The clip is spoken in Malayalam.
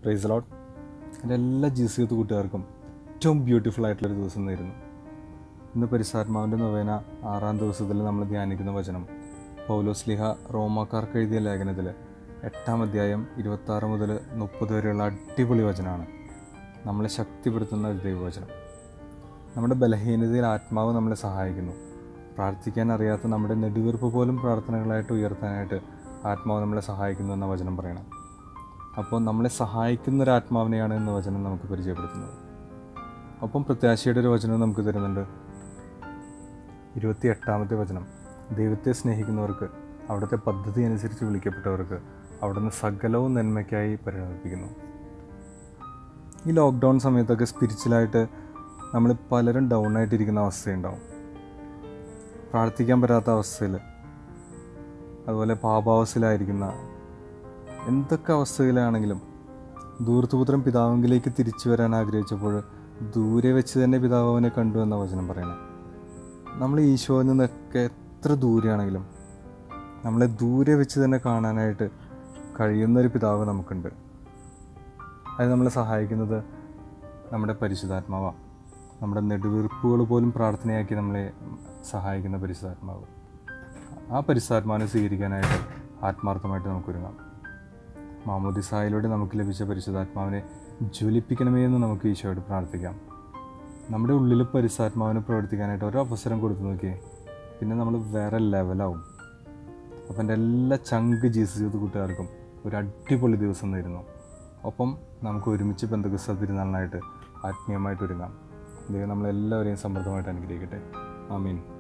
പ്രൈസ് ലോട്ട് എൻ്റെ എല്ലാ ജീസീത്ത് കൂട്ടുകാർക്കും ഏറ്റവും ബ്യൂട്ടിഫുൾ ആയിട്ടുള്ളൊരു ദിവസം നേരുന്നു ഇന്ന് പരിസാത്മാവിൻ്റെ നൊവേന ആറാം ദിവസത്തിൽ നമ്മൾ ധ്യാനിക്കുന്ന വചനം പൗലോസ്ലിഹ റോമാക്കാർക്ക് എഴുതിയ ലേഖനത്തിൽ എട്ടാം അധ്യായം ഇരുപത്താറ് മുതൽ മുപ്പത് വരെയുള്ള അടിപൊളി വചനമാണ് നമ്മളെ ശക്തിപ്പെടുത്തുന്ന ഒരു ദൈവവചനം നമ്മുടെ ബലഹീനതയിൽ ആത്മാവ് നമ്മളെ സഹായിക്കുന്നു പ്രാർത്ഥിക്കാൻ അറിയാത്ത നമ്മുടെ നെടുവീർപ്പ് പോലും പ്രാർത്ഥനകളായിട്ട് ഉയർത്താനായിട്ട് ആത്മാവ് നമ്മളെ സഹായിക്കുന്നു എന്ന വചനം പറയണം അപ്പോൾ നമ്മളെ സഹായിക്കുന്ന ഒരു ആത്മാവിനെയാണ് എന്ന വചനം നമുക്ക് പരിചയപ്പെടുത്തുന്നത് ഒപ്പം പ്രത്യാശയുടെ ഒരു വചനം നമുക്ക് തരുന്നുണ്ട് ഇരുപത്തി എട്ടാമത്തെ വചനം ദൈവത്തെ സ്നേഹിക്കുന്നവർക്ക് അവിടുത്തെ പദ്ധതി അനുസരിച്ച് വിളിക്കപ്പെട്ടവർക്ക് അവിടുന്ന് സകലവും നന്മയ്ക്കായി പരിണമിപ്പിക്കുന്നു ഈ ലോക്ക്ഡൗൺ സമയത്തൊക്കെ സ്പിരിച്വലായിട്ട് നമ്മൾ പലരും ഡൗൺ ആയിട്ടിരിക്കുന്ന അവസ്ഥയുണ്ടാവും പ്രാർത്ഥിക്കാൻ പറ്റാത്ത അവസ്ഥയിൽ അതുപോലെ പാപാവസ്ഥയിലായിരിക്കുന്ന എന്തൊക്കെ അവസ്ഥയിലാണെങ്കിലും ദൂർത്തുപുത്രൻ പിതാവിലേക്ക് തിരിച്ചു വരാൻ ആഗ്രഹിച്ചപ്പോൾ ദൂരെ വെച്ച് തന്നെ പിതാവ് അവനെ കണ്ടു എന്ന വചനം പറയണം നമ്മൾ ഈശോയിൽ നിന്നൊക്കെ എത്ര ദൂരെയാണെങ്കിലും നമ്മളെ ദൂരെ വെച്ച് തന്നെ കാണാനായിട്ട് കഴിയുന്നൊരു പിതാവ് നമുക്കുണ്ട് അത് നമ്മളെ സഹായിക്കുന്നത് നമ്മുടെ പരിശുദ്ധാത്മാവാണ് നമ്മുടെ നെടുവീർപ്പുകൾ പോലും പ്രാർത്ഥനയാക്കി നമ്മളെ സഹായിക്കുന്ന പരിശുദ്ധാത്മാവ് ആ പരിശുദ്ധാത്മാവിനെ സ്വീകരിക്കാനായിട്ട് ആത്മാർത്ഥമായിട്ട് നമുക്കൊരുങ്ങാം മാമോദിസായിലൂടെ നമുക്ക് ലഭിച്ച പരിശുദ്ധാത്മാവിനെ ജ്വലിപ്പിക്കണമേ എന്ന് നമുക്ക് ഈശോയോട് പ്രാർത്ഥിക്കാം നമ്മുടെ ഉള്ളിൽ പരിശുദ്ധാത്മാവിനെ പ്രവർത്തിക്കാനായിട്ട് ഒരു അവസരം കൊടുത്തു നോക്കിയേ പിന്നെ നമ്മൾ വേറെ ലെവലാവും അപ്പം എൻ്റെ എല്ലാ ചങ്ക് ജീസസ് ചെയ്ത് കൂട്ടുകാർക്കും ഒരു അടിപൊളി ദിവസം നേരുന്നു ഒപ്പം നമുക്ക് ഒരുമിച്ച് ബന്ധുക്രിസ്ത തിരുനാളിനായിട്ട് ആത്മീയമായിട്ട് ഒരുങ്ങാം ദൈവം നമ്മളെല്ലാവരെയും സമൃദ്ധമായിട്ട് അനുഗ്രഹിക്കട്ടെ ആമീൻ